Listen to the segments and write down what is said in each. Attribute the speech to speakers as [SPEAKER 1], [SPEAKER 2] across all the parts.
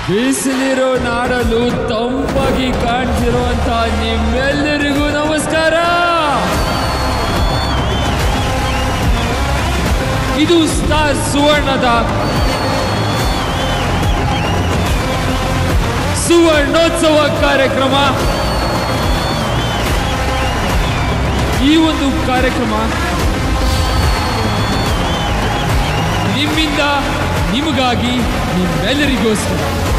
[SPEAKER 1] ಬಿಸಿಲಿರೋ ನಾಡಲು ತಂಪಾಗಿ ಕಾಣ್ತಿರುವಂತ ನಿಮ್ಮೆಲ್ಲರಿಗೂ ನಮಸ್ಕಾರ ಇದು ಸ್ಟಾರ್ ಸುವರ್ಣದ ಸುವರ್ಣೋತ್ಸವ ಕಾರ್ಯಕ್ರಮ ಈ ಒಂದು ಕಾರ್ಯಕ್ರಮ ನಿಮ್ಮಿಂದ ನಿಮಗಾಗಿ ನಿಮ್ಮೆಲ್ಲರಿಗೋಸ್ಕರ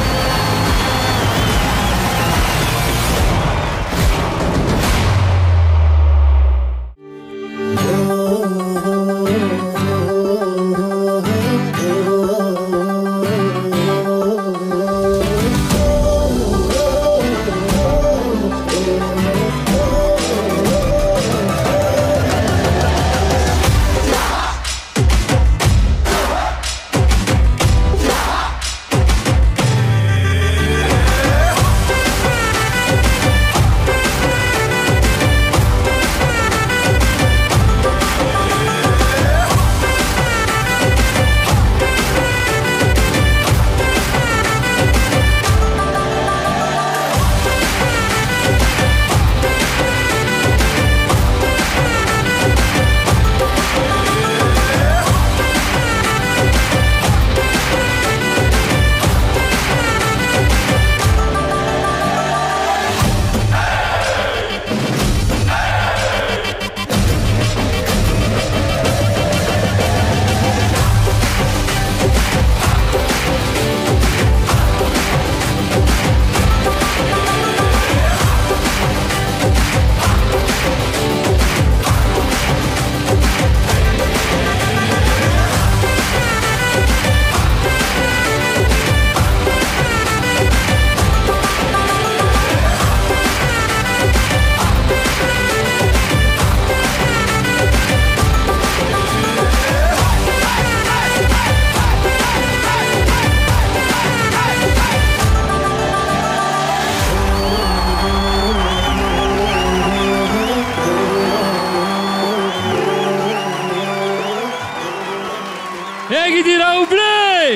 [SPEAKER 1] ಹೇಗಿದ್ದೀರಾ ಹುಬ್ಳಿ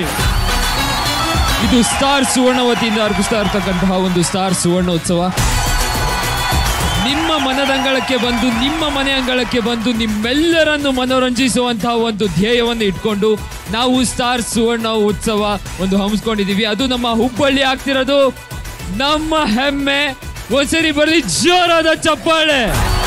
[SPEAKER 1] ಇದು ಸ್ಟಾರ್ ಸುವರ್ಣ ವತಿಯಿಂದ ಅರ್ಪಿಸ್ತಾ ಇರ್ತಕ್ಕಂತಹ ಒಂದು ಸ್ಟಾರ್ ಸುವರ್ಣೋತ್ಸವ ನಿಮ್ಮ ಮನದಂಗಳಕ್ಕೆ ಬಂದು ನಿಮ್ಮ ಮನೆ ಅಂಗಳಕ್ಕೆ ಬಂದು ನಿಮ್ಮೆಲ್ಲರನ್ನು ಮನೋರಂಜಿಸುವಂತಹ ಒಂದು ಧ್ಯೇಯವನ್ನು ಇಟ್ಕೊಂಡು ನಾವು ಸ್ಟಾರ್ ಸುವರ್ಣ ಉತ್ಸವ ಒಂದು ಹಮ್ಮಿಸ್ಕೊಂಡಿದೀವಿ ಅದು ನಮ್ಮ ಹುಬ್ಬಳ್ಳಿ ಆಗ್ತಿರೋದು ನಮ್ಮ ಹೆಮ್ಮೆ ಒಂದ್ಸರಿ ಬರಲಿ ಜೋರಾದ ಚಪ್ಪಾಳೆ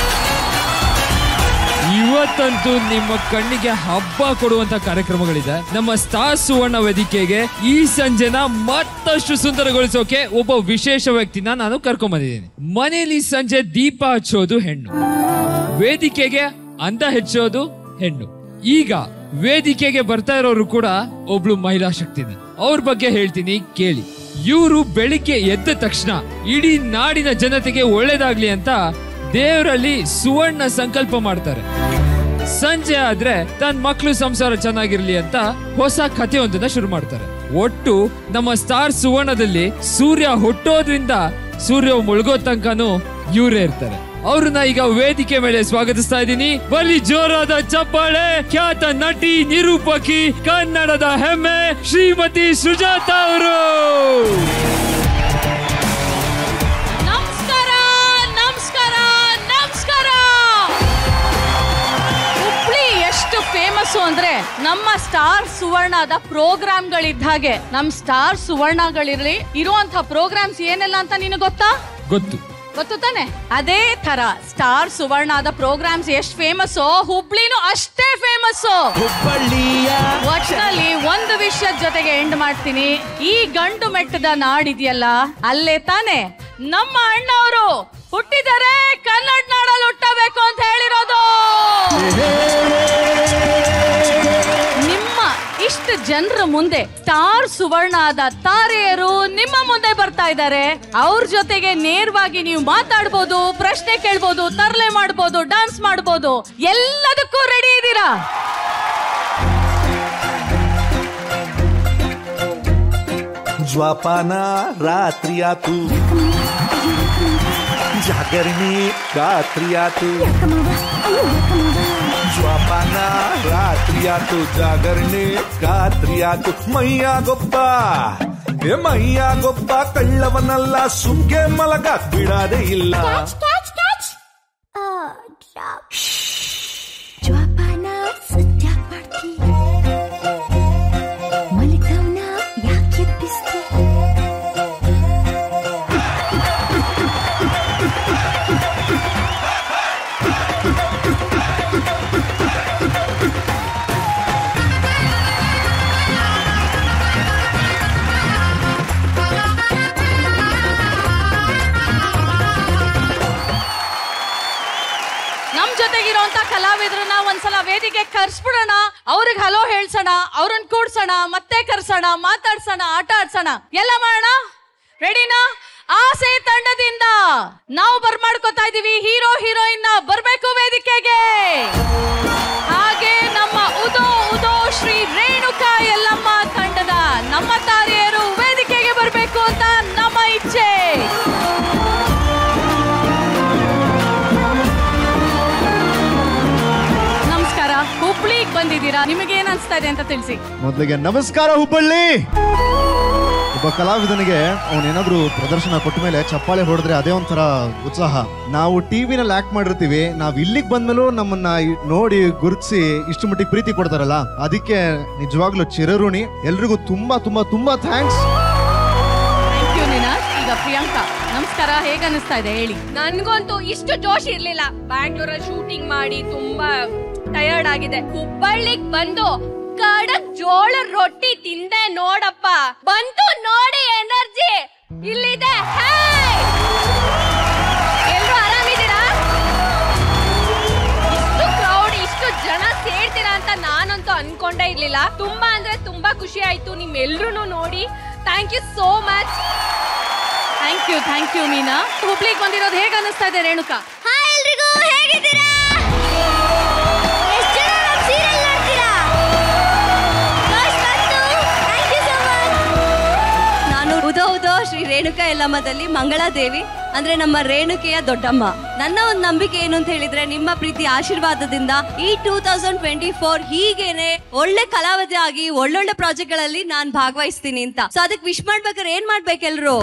[SPEAKER 1] ಇವತ್ತಂತೂ ನಿಮ್ಮ ಕಣ್ಣಿಗೆ ಹಬ್ಬ ಕೊಡುವಂತ ಕಾರ್ಯಕ್ರಮಗಳಿದೆ ನಮ್ಮ ಸ್ಟಾರ್ ಸುವರ್ಣ ವೇದಿಕೆಗೆ ಈ ಸಂಜೆನ ಮತ್ತಷ್ಟು ಸುಂದರಗೊಳಿಸೋಕೆ ಒಬ್ಬ ವಿಶೇಷ ವ್ಯಕ್ತಿನ ನಾನು ಕರ್ಕೊಂಡ್ ಬಂದಿದ್ದೀನಿ ಮನೆಯಲ್ಲಿ ಸಂಜೆ ದೀಪ ಹಚ್ಚೋದು ಹೆಣ್ಣು ವೇದಿಕೆಗೆ ಅಂದ ಹೆಚ್ಚೋದು ಹೆಣ್ಣು ಈಗ ವೇದಿಕೆಗೆ ಬರ್ತಾ ಇರೋರು ಕೂಡ ಒಬ್ಳು ಮಹಿಳಾ ಶಕ್ತಿನಿ ಅವ್ರ ಬಗ್ಗೆ ಹೇಳ್ತೀನಿ ಕೇಳಿ ಇವರು ಬೆಳಿಗ್ಗೆ ಎದ್ದ ತಕ್ಷಣ ಇಡೀ ನಾಡಿನ ಜನತೆಗೆ ಒಳ್ಳೇದಾಗ್ಲಿ ಅಂತ ದೇವರಲ್ಲಿ ಸುವರ್ಣ ಸಂಕಲ್ಪ ಮಾಡ್ತಾರೆ ಸಂಜೆ ಆದ್ರೆ ತನ್ನ ಮಕ್ಳು ಸಂಸಾರ ಚೆನ್ನಾಗಿರ್ಲಿ ಅಂತ ಹೊಸ ಕಥೆಯೊಂದನ್ನ ಶುರು ಮಾಡ್ತಾರೆ ಒಟ್ಟು ನಮ್ಮ ಸ್ಟಾರ್ ಸುವರ್ಣದಲ್ಲಿ ಸೂರ್ಯ ಹುಟ್ಟೋದ್ರಿಂದ ಸೂರ್ಯ ಮುಳುಗೋ ತನಕನೂ ಇವರೇ ಇರ್ತಾರೆ ಅವ್ರನ್ನ ಈಗ ವೇದಿಕೆ ಮೇಲೆ ಸ್ವಾಗತಿಸ್ತಾ ಇದ್ದೀನಿ ಬಲಿ ಜೋರಾದ ಚಪ್ಪಾಳೆ ಖ್ಯಾತ ನಟಿ ನಿರೂಪಕಿ ಕನ್ನಡದ ಹೆಮ್ಮೆ ಶ್ರೀಮತಿ ಸುಜಾತ ಅವರು
[SPEAKER 2] ನಮಸ್ಕಾರ ನಮಸ್ಕಾರ ನಮಸ್ಕಾರ ಹುಬ್ಳಿ ಎಷ್ಟು ಫೇಮಸ್ ಅಂದ್ರೆ ನಮ್ಮ ಸ್ಟಾರ್ ಸುವರ್ಣದ ಪ್ರೋಗ್ರಾಮ್ಗಳಿದ್ದ ಹಾಗೆ ನಮ್ ಸ್ಟಾರ್ ಸುವರ್ಣಗಳಿರ್ಲಿ ಇರುವಂತಹ ಪ್ರೋಗ್ರಾಮ್ಸ್ ಏನೆಲ್ಲ ಅಂತ ನಿನಗೆ ಗೊತ್ತಾ
[SPEAKER 1] ಗೊತ್ತು
[SPEAKER 2] ಗೊತ್ತು ತಾನೆ ಅದೇ ತರ ಸ್ಟಾರ್ ಸುವರ್ಣದ ಪ್ರೋಗ್ರಾಮ್ಸ್ ಎಷ್ಟು ಫೇಮಸ್ ಹುಬ್ಳಿನೂ ಅಷ್ಟೇ ಫೇಮಸ್
[SPEAKER 3] ಹುಬ್ಬಳ್ಳಿಯ
[SPEAKER 2] ಒಟ್ಟಿನಲ್ಲಿ ಒಂದು ವಿಷಯದ ಜೊತೆಗೆ ಎಂಡ್ ಮಾಡ್ತೀನಿ ಈ ಗಂಡು ಮೆಟ್ಟದ ನಾಡಿದೆಯಲ್ಲ ಅಲ್ಲೇ ತಾನೆ ನಮ್ಮ ಅಣ್ಣವರು ಹುಟ್ಟಿದರೆ ಕನ್ನಡ ನಾಡಲ್ಲಿ ಹುಟ್ಟಬೇಕು ಅಂತ ಹೇಳಿರೋದು ನಿಮ್ಮ ಇಷ್ಟು ಜನರ ಮುಂದೆ ಸ್ಟಾರ್ ಸುವರ್ಣದ ತಾರೆಯರು ನಿಮ್ಮ ಮುಂದೆ ಬರ್ತಾ ಇದ್ದಾರೆ ಅವ್ರ ಜೊತೆಗೆ ನೇರವಾಗಿ ನೀವು ಮಾತಾಡ್ಬೋದು ಪ್ರಶ್ನೆ ಕೇಳ್ಬೋದು ತರಲೆ ಮಾಡ್ಬೋದು ಡಾನ್ಸ್ ಮಾಡ್ಬೋದು ಎಲ್ಲದಕ್ಕೂ ರೆಡಿ ಇದ್ದೀರಾ
[SPEAKER 3] ಜ್ವಾಪಾನ ರಾತ್ರಿಯಾತು ಜಾಗರಣೆ ರಾತ್ರಿಯಾತು ಜ್ವಾಪಾನ ರಾತ್ರಿಯಾತು ಜಾಗರಣೆ ರಾತ್ರಿಯಾತು ಮೈಯ ಗೊಪ್ಪ ಏ ಮೈಯ ಗೊಬ್ಬ ಕಳ್ಳವನಲ್ಲ ಸುಮ್ಗೆ ಮಲಗಾಕ್ ಬಿಡಾದೆ ಇಲ್ಲ
[SPEAKER 4] ಜೋಪಾನ ಸತ್ಯಾಕ್ ಮಾಡ್ತಿ ಮಲಿತವ್ನ ಯಾಕೆ ಎಬ್ಬಿಸ್ತಿ
[SPEAKER 2] ನಮ್ ಜೊತೆಗಿರೋಂತ ಕಲಾವಿದ್ರನ್ನ ಒಂದ್ಸಲ ವೇದಿಕೆ ಕರ್ಸ್ಬಿಡೋಣ ಅವ್ರಿಗೆ ಹಲೋ ಹೇಳ್ಸೋಣ ಅವ್ರನ್ನ ಕೂಡ್ಸೋಣ ಮತ್ತೆ ಕರ್ಸೋಣ ಮಾತಾಡ್ಸೋಣ ಆಟ ಆಡ್ಸೋಣ ಎಲ್ಲ ಮಾಡೋಣ ರೆಡಿನಾ ಆಸೆ ತಂಡದಿಂದ ನಾವು ಬರ್ಮಾಡ್ಕೋತಾ ಇದೀವಿ ಹೀರೋ ಹೀರೋಯಿನ್ ಬರ್ಬೇಕು ವೇದಿಕೆಗೆ ಹಾಗೆ ನಮ್ಮ ಉದೋ ಉದೋ ಶ್ರೀ ರೇಣುಕಾ ಯಲ್ಲಮ್ಮ ತಂಡದ ನಮ್ಮ ತಾರೆಯರು ವೇದಿಕೆಗೆ ಬರ್ಬೇಕು ಅಂತ ನಮ್ಮ ಇಚ್ಛೆ ನಮಸ್ಕಾರ ಹುಬ್ಳಿಗ್ ಬಂದಿದ್ದೀರಾ ನಿಮಗೆ ಏನ್ ಅನ್ಸ್ತಾ ಇದೆ ಅಂತ ತಿಳಿಸಿ
[SPEAKER 5] ಮೊದಲಿಗೆ ನಮಸ್ಕಾರ ಹುಬ್ಬಳ್ಳಿ ಒಬ್ಬ ಕಲಾವಿದನಿಗೆ ಅವನೇನಾದ್ರೂ ಪ್ರದರ್ಶನ ಕೊಟ್ಟ ಮೇಲೆ ಚಪ್ಪಾಳೆ ಹೊಡೆದ್ರೆ ಅದೇ ಒಂಥರ ಉತ್ಸಾಹ ನಾವು ಟಿವಿನಲ್ಲಿ ಆಕ್ಟ್ ಮಾಡಿರ್ತೀವಿ ನಾವ್ ಇಲ್ಲಿಗೆ ಬಂದ್ಮೇಲೂ ನಮ್ಮನ್ನ ಇ- ನೋಡಿ ಗುರುತಿಸಿ ಇಷ್ಟು ಮಟ್ಟಿಗೆ ಪ್ರೀತಿ ಕೊಡ್ತಾರಲ್ಲ ಅದಕ್ಕೆ ನಿಜವಾಗ್ಲೂ ಚಿರಋಣಿ ಎಲ್ರಿಗೂ ತುಂಬಾ ತುಂಬಾ ತುಂಬಾ ಥ್ಯಾಂಕ್ಸ್
[SPEAKER 2] ಥ್ಯಾಂಕ್ ಯು ನೀನಾ ಈಗ ಪ್ರಿಯಾಂಕಾ ನಮಸ್ಕಾರ ಹೇಗ ಅನಿಸ್ತಾ ಇದೆ ಹೇಳಿ
[SPEAKER 6] ನನ್ಗಂತೂ ಇಷ್ಟು ಜೋಶ್ ಇರ್ಲಿಲ್ಲ ಬ್ಯಾಂಗ್ಳೂರಲ್ಲಿ ಶೂಟಿಂಗ್ ಮಾಡಿ ತುಂಬಾ ಟಯರ್ಡ್ ಆಗಿದೆ ಹುಬ್ಬಳ್ಳಿಗ್ ಬಂದು ಕಡಕ್ ಜೋಳ ರೊಟ್ಟಿ ತಿಂದೆ ನೋಡಪ್ಪ ಬಂತು ನೋಡಿ ಎನರ್ಜಿ ಇಲ್ಲಿದೆ ಎಲ್ರು ಆರಾಮಿದ್ದೀರಾ ಇಷ್ಟು ಕ್ರೌಡ್ ಇಷ್ಟು ಜನ ಸೇರ್ತೀರಾ ಅಂತ ನಾನಂತೂ ಅನ್ಕೊಂಡೇ ಇರ್ಲಿಲ್ಲ ತುಂಬಾ ಅಂದ್ರೆ ತುಂಬಾ ಖುಷಿ ಆಯ್ತು ನಿಮ್ಮೆಲ್ರು ನೋಡಿ thank you so much
[SPEAKER 2] thank you thank you Meena ಹುಬ್ಳಿಗ್ ಬಂದಿರೋದು ಹೇಗ ಅನಿಸ್ತಾ ಇದೆ ರೇಣುಕಾ
[SPEAKER 4] ಹಾಯ್ ಎಲ್ರಿಗೂ ಹೇಗಿದ್ದೀರಾ ಎಷ್ಟು ಜನ ನಮ್ ಸೀರಿಯಲ್ ನೋಡ್ತೀರಾ ಜೋಶ್ ಬಂತು ಥ್ಯಾಂಕ್ ಯು ಸೋ ಮಚ್
[SPEAKER 7] ನಾನು ಉದೋ ಉದೋ ಶ್ರೀ ರೇಣುಕಾ ಯಲ್ಲಮ್ಮದಲ್ಲಿ ಮಂಗಳಾದೇವಿ ಅಂದ್ರೆ ನಮ್ಮ ರೇಣುಕೆಯ ದೊಡ್ಡಮ್ಮ ನನ್ನ ಒಂದು ನಂಬಿಕೆ ಏನು ಅಂತ ಹೇಳಿದ್ರೆ ನಿಮ್ಮ ಪ್ರೀತಿ ಆಶೀರ್ವಾದದಿಂದ ಈ ಟೂ ತೌಸಂಡ್ ಟ್ವೆಂಟಿ ಫೋರ್ ಹೀಗೇನೆ ಒಳ್ಳೆ ಕಲಾವಿದ ಆಗಿ ಒಳ್ಳೊಳ್ಳೆ ಪ್ರಾಜೆಕ್ಟ್ ಗಳಲ್ಲಿ ನಾನ್ ಭಾಗವಹಿಸ್ತೀನಿ ಅಂತ ಸೊ ಅದಕ್ಕೆ ವಿಶ್ ಮಾಡ್ಬೇಕಾದ್ರೆ ಏನ್ ಮಾಡ್ಬೇಕೆಲ್ರು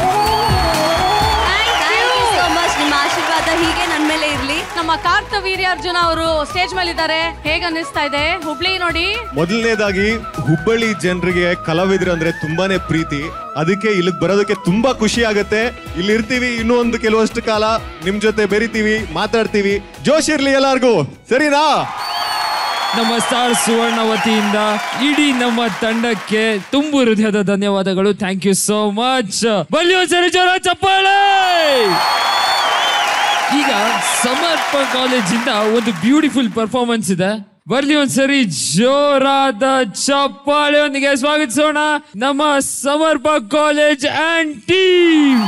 [SPEAKER 7] ಸೋ ಮಚ್ ನಿಮ್ಮ ಆಶೀರ್ವಾದ ಹೀಗೆ ನನ್ ಮೇಲೆ ಇರ್ಲಿ
[SPEAKER 2] ನಮ್ಮ ಕಾರ್ತ ವೀರ್ಯಾರ್ಜುನ ಅವರು ಸ್ಟೇಜ್ ಮೇಲೆ ಇದ್ದಾರೆ ಹೇಗ ಅನಿಸ್ತಾ ಇದೆ ಹುಬ್ಳಿ ನೋಡಿ
[SPEAKER 8] ಮೊದಲನೇದಾಗಿ ಹುಬ್ಬಳ್ಳಿ ಜನರಿಗೆ ಕಲಾವಿದ್ರು ಅಂದ್ರೆ ತುಂಬಾನೇ ಪ್ರೀತಿ ಅದಕ್ಕೆ ಇಲ್ಲಿಗೆ ಬರೋದಕ್ಕೆ ತುಂಬಾ ಖುಷಿ ಆಗತ್ತೆ ಇಲ್ಲಿ ಇರ್ತೀವಿ ಇನ್ನೂ ಒಂದು ಕೆಲವಷ್ಟು ಕಾಲ ನಿಮ್ ಜೊತೆ ಬೆರಿತೀವಿ ಮಾತಾಡ್ತೀವಿ ಜೋಶ್ ಇರ್ಲಿ ಎಲ್ಲಾರ್ಗೂ ಸರಿನಾ
[SPEAKER 1] ನಮ್ಮ ಸ್ಟಾರ್ ಸುವರ್ಣ ವತಿಯಿಂದ ಇಡೀ ನಮ್ಮ ತಂಡಕ್ಕೆ ತುಂಬು ಹೃದಯದ ಧನ್ಯವಾದಗಳು ಥ್ಯಾಂಕ್ ಯು ಸೋ ಮಚ್ ಬಲ್ಲಿಯೋ ಸರಿ ಜೋರ ಚಪ್ಪಾಳೆ ಈಗ ಸಮರ್ಪ ಕಾಲೇಜಿಂದ ಒಂದು ಬ್ಯೂಟಿಫುಲ್ ಪರ್ಫಾರ್ಮೆನ್ಸ್ ಇದೆ ಬರ್ಲಿ ಒಂದ್ಸರಿ ಜೋರಾದ ಚಪ್ಪಾಳೆಯೊಂದಿಗೆ ಸ್ವಾಗತಿಸೋಣ ನಮ್ಮ ಸಮರ್ಪ ಕಾಲೇಜ್ ಅಂಡ್ ಟೀಮ್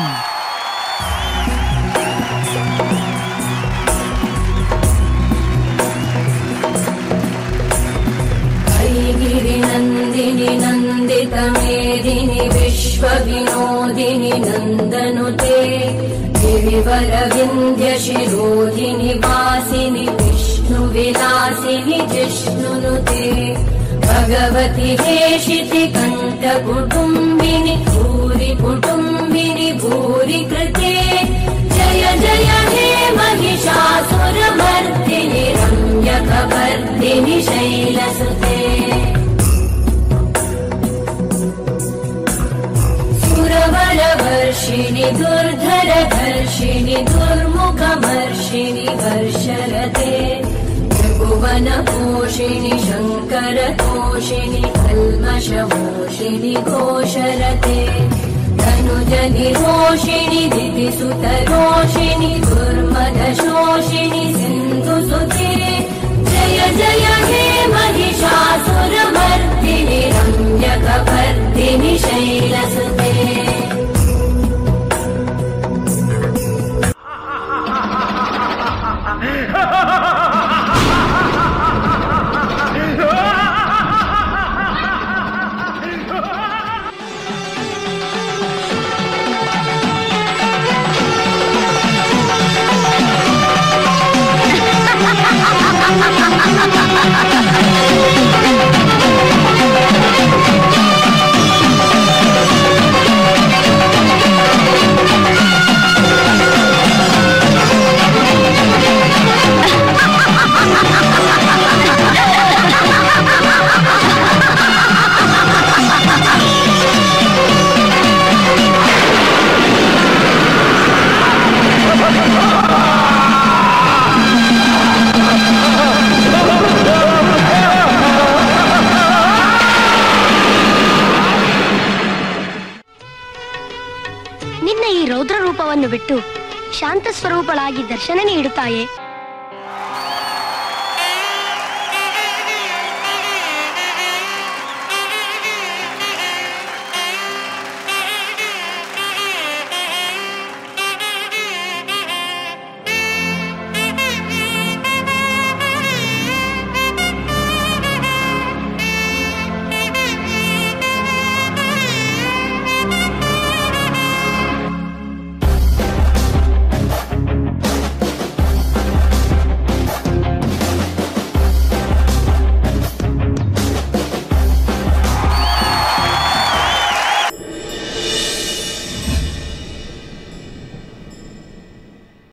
[SPEAKER 9] गिरिनन्दिनि नन्दित मेदिनि विश्वविनोदिनि नन्दनुते गिरिवरविन्द्यशिरोधिनि वासिनि विष्णुविलासिनि जिष्णुनुते भगवति हेशिति कण्ठकुटुम्बिनि भूरि कुटुम्बिनि भूरि कृते जय जय हे महिषासुरमर्दिनि रम्यकवर्दिनि शैलसुते सुरवरवर्षिणि दुर्धरधर्षिणि दुर्मुखमर्षिणि वर्षरते त्रिभुवनपोषिणि शङ्करतोषिणि कल्मषमोषिणि घोषरते धनुजनिरोषिणि दितिसुतरोषिणि दुर्मदशोषिणि सिन्धुसुते जय जय हे महिषासुरमर्दिनि रम्यकवर्दिनि शैलसुते
[SPEAKER 4] Ha ha ha!
[SPEAKER 10] ಬಿಟ್ಟು ಶಾಂತ ಸ್ವರೂಪಳಾಗಿ ದರ್ಶನ ನೀಡುತ್ತಾಯೆ